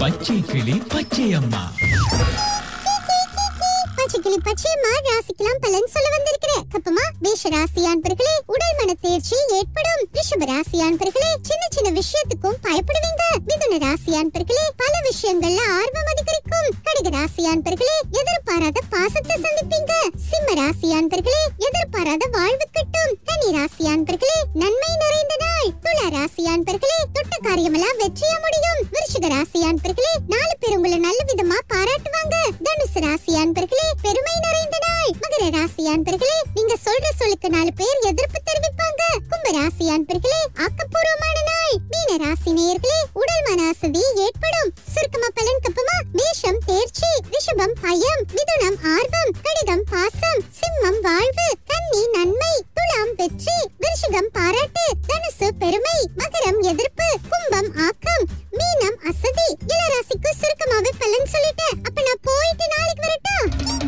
பச்சை கிளி பச்சை அம்மா பச்சைக்கிளி பச்சையம்மா ராசிக்கெல்லாம் பலன் சொல்ல வந்திருக்கிறேன் கப்பமா மேஷ ராசி அன்பர்களே உடல் மன தேர்ச்சி ஏற்படும் ரிஷப ராசி அன்பர்களே சின்ன சின்ன விஷயத்துக்கும் பயப்படுவீங்க மிதுன ராசி அன்பர்களே பல விஷயங்கள்ல ஆர்வம் அதிகரிக்கும் கடக ராசி அன்பர்களே எதிர்பாராத பாசத்தை சந்திப்பீங்க சிம்ம ராசி அன்பர்களே எதிர்பாராத வாழ்வு கிட்டும் கன்னி ராசி அன்பர்களே நன்மை நிறைந்த நாள் துலா ராசி அன்பர்களே தொட்ட காரியமெல்லாம் வெற்றியா முடியும் விருஷிக ராசி அன்பர்களே நாலு பேர் உங்களை நல்ல விதமா பாராட்டுவாங்க தனுசு ராசி அன்பர்களே பெருமை நிறைந்த நாள் மகர ராசி அன்பர்களே நீங்க சொல்ற சொல்லுக்கு நாலு பேர் எதிர்ப்பு தெரிவிப்பாங்க கும்ப ராசி அன்பர்களே ஆக்கப்பூர்வமான நாள் மீன ராசி நேயர்களே உடல் மன அசதி ஏற்படும் சுருக்கமா பலன் கப்பமா மேஷம் தேர்ச்சி ரிஷபம் பயம் மிதுனம் ஆர்வம் கடகம் பாசம் சிம்மம் வாழ்வு கன்னி நன்மை துலாம் வெற்றி விருஷிகம் பாராட்டு தனுசு பெருமை மகரம் எதிர்ப்பு கும்பம் ஆக்கம் மீனம் அசதி இளராசிக்கு சுருக்கமாவே பலன் சொல்லிட்டேன் அப்ப நான் போயிட்டு நாளைக்கு வரட்டா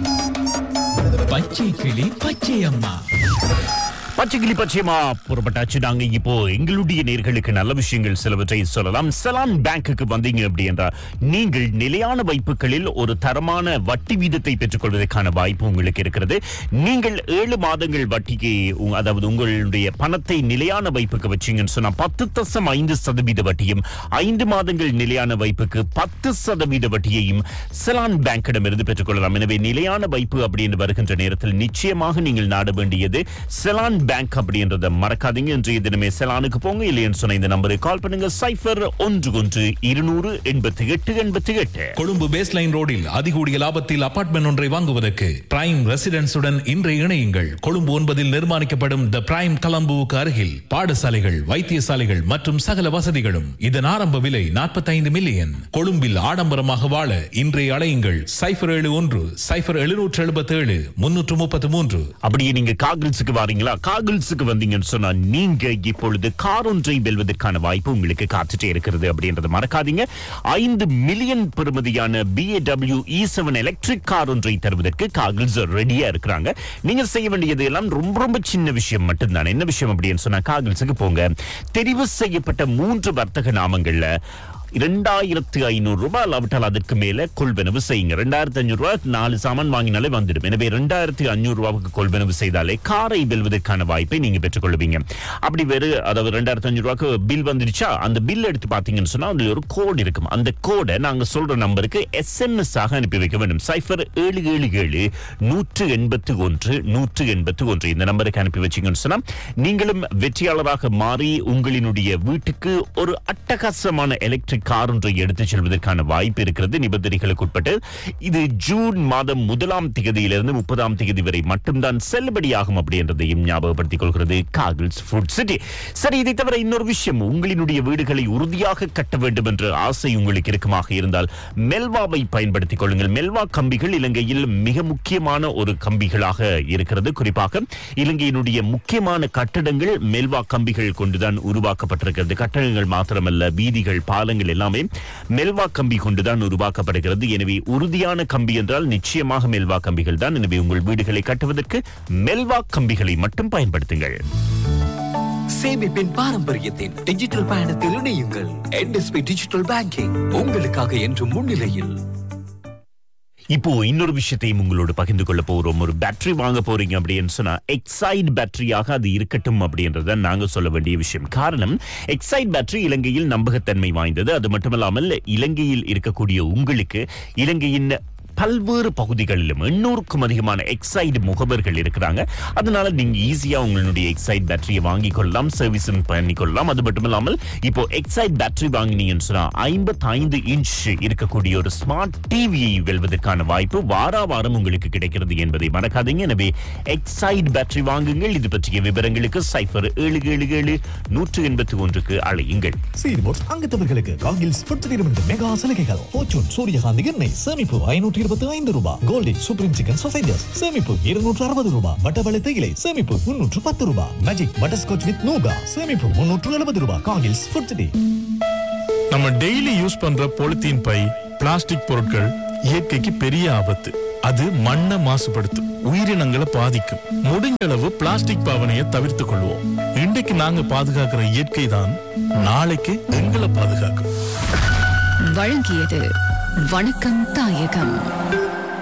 பச்சை கிளி பச்சை அம்மா பச்சைக்கிளி பச்சையமா புறப்பட்டாச்சு நாங்க இப்போ எங்களுடைய நேர்களுக்கு நல்ல விஷயங்கள் சிலவற்றை சொல்லலாம் செலான் பேங்க்குக்கு வந்தீங்க அப்படி என்றால் நீங்கள் நிலையான வைப்புகளில் ஒரு தரமான வட்டி வீதத்தை பெற்றுக்கொள்வதற்கான வாய்ப்பு உங்களுக்கு இருக்கிறது நீங்கள் ஏழு மாதங்கள் வட்டிக்கு உ- அதாவது உங்களுடைய பணத்தை நிலையான வைப்புக்கு வச்சீங்கன்னு சொன்னா பத்து தசம் ஐந்து சதவீத வட்டியும் ஐந்து மாதங்கள் நிலையான வைப்புக்கு பத்து சதவீத வட்டியையும் செலான் பேங்கிடமிருந்து பெற்றுக்கொள்ளலாம் எனவே நிலையான வைப்பு அப்படின்னு வருகின்ற நேரத்தில் நிச்சயமாக நீங்கள் நாட வேண்டியது செலான் பேங்க் அப்படின்றத மறக்காதீங்க இன்றைய தினமே செலானுக்கு போங்க இல்லைன்னு சொன்ன இந்த நம்பருக்கு கால் பண்ணுங்க சைஃபர் ஒன்று ஒன்று இருநூறு எண்பத்தி எட்டு எண்பத்தி எட்டு கொழும்பு பேஸ்லைன் ரோடில் அதிகூடிய லாபத்தில் அபார்ட்மெண்ட் ஒன்றை வாங்குவதற்கு பிரைம் ரெசிடென்ஸுடன் இன்றைய இணையுங்கள் கொழும்பு ஒன்பதில் நிர்மாணிக்கப்படும் த பிரைம் கலம்புவுக்கு அருகில் பாடசாலைகள் வைத்தியசாலைகள் மற்றும் சகல வசதிகளும் இதன் ஆரம்ப விலை 45 மில்லியன் கொழும்பில் ஆடம்பரமாக வாழ இன்றைய அழையுங்கள் சைஃபர் ஏழு ஒன்று சைஃபர் எழுநூற்று எழுபத்தி ஏழு முன்னூற்று முப்பத்து மூன்று அப்படியே நீங்க காகிள்ஸுக்கு வாரீங்களா காகிள்ஸுக்கு வந்தீங்கன்னு சொன்னா நீங்க இப்பொழுது கார் ஒன்றை வெல்வதற்கான வாய்ப்பு உங்களுக்கு காத்துட்டே இருக்கிறது அப்படின்றத மறக்காதீங்க ஐந்து மில்லியன் பெறுமதியான BMW i seven electric car ஒன்றை தருவதற்கு காகிள்ஸ் ரெடியா இருக்கிறாங்க நீங்க செய்ய வேண்டியது எல்லாம் ரொம்ப ரொம்ப சின்ன விஷயம் மட்டும்தான் என்ன விஷயம் அப்படின்னு சொன்னா காகிள்ஸுக்கு போங்க தெரிவு செய்யப்பட்ட மூன்று வர்த்தக நாமங்கள்ல இரண்டாயிரத்து ஐநூறு ரூபாய் இல்லாவிட்டால் அதற்கு மேல கொள்வனவு செய்யுங்க ரெண்டாயிரத்தி ஐநூறு ரூபாய் நாலு சாமான் வாங்கினாலே வந்துடும் எனவே ரெண்டாயிரத்தி ஐநூறு ரூபாய்க்கு கொள்வனவு செய்தாலே காரை வெல்வதற்கான வாய்ப்பை நீங்க பெற்றுக்கொள்வீங்க அப்படி வேறு அதாவது ரெண்டாயிரத்தி ஐநூறு ரூபாய்க்கு பில் வந்துடுச்சா அந்த பில் எடுத்து பாத்தீங்கன்னு சொன்னா அதுல ஒரு கோட் இருக்கும் அந்த கோடை நாங்க சொல்ற நம்பருக்கு எஸ்எம்எஸ் ஆக அனுப்பி வைக்க வேண்டும் சைஃபர் ஏழு ஏழு ஏழு நூற்று எண்பத்து ஒன்று நூற்று எண்பத்து ஒன்று இந்த நம்பருக்கு அனுப்பி வச்சீங்கன்னு சொன்னா நீங்களும் வெற்றியாளராக மாறி உங்களினுடைய வீட்டுக்கு ஒரு அட்டகாசமான எலக்ட்ரிக் கார் ஒன்றை எடுத்துச் செல்வதற்கான வாய்ப்பு இருக்கிறது நிபந்தனைகளுக்கு உட்பட்டு இது ஜூன் மாதம் முதலாம் தேதியிலிருந்து முப்பதாம் தேதி வரை மட்டும்தான் செல்லுபடியாகும் அப்படின்றதையும் ஞாபகப்படுத்திக் கொள்கிறது காகிள்ஸ் ஃபுட் சிட்டி சரி இதை தவிர இன்னொரு விஷயம் உங்களினுடைய வீடுகளை உறுதியாக கட்ட வேண்டும் என்ற ஆசை உங்களுக்கு இருக்குமாக இருந்தால் மெல்வாவை பயன்படுத்திக் கொள்ளுங்கள் மெல்வா கம்பிகள் இலங்கையில் மிக முக்கியமான ஒரு கம்பிகளாக இருக்கிறது குறிப்பாக இலங்கையினுடைய முக்கியமான கட்டடங்கள் மெல்வா கம்பிகள் கொண்டுதான் உருவாக்கப்பட்டிருக்கிறது கட்டடங்கள் மாத்திரமல்ல வீதிகள் பாலங்கள் எல்லாமே மெல்வா கம்பி கொண்டுதான் உருவாக்கப்படுகிறது எனவே உறுதியான கம்பி என்றால் நிச்சயமாக மெல்வா கம்பிகள் தான் எனவே உங்கள் வீடுகளை கட்டுவதற்கு மெல்வா கம்பிகளை மட்டும் பயன்படுத்துங்கள் சேமிப்பின் பாரம்பரியத்தின் டிஜிட்டல் பயணத்தில் இணையுங்கள் என்எஸ்பி டிஜிட்டல் பேங்கிங் உங்களுக்காக என்றும் முன்னிலையில் இப்போ இன்னொரு விஷயத்தையும் உங்களோடு பகிர்ந்து கொள்ள போறோம் ஒரு பேட்டரி வாங்க போறீங்க அப்படின்னு சொன்னா எக்ஸைட் பேட்டரியாக அது இருக்கட்டும் அப்படின்றத நாங்க சொல்ல வேண்டிய விஷயம் காரணம் எக்ஸைட் பேட்டரி இலங்கையில் நம்பகத்தன்மை வாய்ந்தது அது மட்டுமல்லாமல் இலங்கையில் இருக்கக்கூடிய உங்களுக்கு இலங்கையின் பல்வேறு பகுதிகளிலும் எண்ணூறுக்கும் அதிகமான எக்ஸைடு முகவர்கள் இருக்கிறாங்க அதனால நீங்க ஈஸியா உங்களுடைய எக்ஸைட் பேட்டரியை வாங்கி கொள்ளலாம் சர்வீஸும் பண்ணி கொள்ளலாம் அது மட்டும் இல்லாமல் இப்போ எக்ஸைட் பேட்டரி வாங்கினீங்கன்னு சொன்னா ஐம்பத்தைந்து இன்ச் இருக்கக்கூடிய ஒரு ஸ்மார்ட் டிவியை வெல்வதற்கான வாய்ப்பு வாரா வாரம் உங்களுக்கு கிடைக்கிறது என்பதை மறக்காதீங்க எனவே எக்ஸைட் பேட்டரி வாங்குங்கள் இது பற்றிய விவரங்களுக்கு சைஃபர் ஏழு ஏழு ஏழு நூற்று எண்பத்தி ஒன்றுக்கு அழையுங்கள் சீர்மோட்ஸ் அங்கத்தவர்களுக்கு காகில்ஸ் ஃபுட் நிறுவனம் மெகா சலுகைகள் போச்சூன் சூரியகாந்தி எண்ணெய் சேமிப்பு ஐநூற்றி இருபத்தி ஐந்து ரூபாய் கோல்டின் சூப்ரீம் சிக்கன் சொசைட்டிஸ் சேமிப்பு இருநூற்று அறுபது ரூபாய் வட்டவளை தேயிலை சேமிப்பு முன்னூற்று பத்து ரூபாய் மேஜிக் பட்டர்ஸ்காட்ச் வித் நூகா சேமிப்பு முன்னூற்று எழுபது ரூபாய் காகில்ஸ் ஃபுட் சிட்டி நம்ம டெய்லி யூஸ் பண்ற பொலித்தீன் பை பிளாஸ்டிக் பொருட்கள் இயற்கைக்கு பெரிய ஆபத்து அது மண்ணை மாசுபடுத்தும் உயிரினங்களை பாதிக்கும் முடிஞ்ச அளவு பிளாஸ்டிக் பாவனையை தவிர்த்துக் கொள்வோம் இன்றைக்கு நாங்க பாதுகாக்கிற இயற்கை தான் நாளைக்கு எங்களை பாதுகாக்கும் வழங்கியது வணக்கம் தாயகம்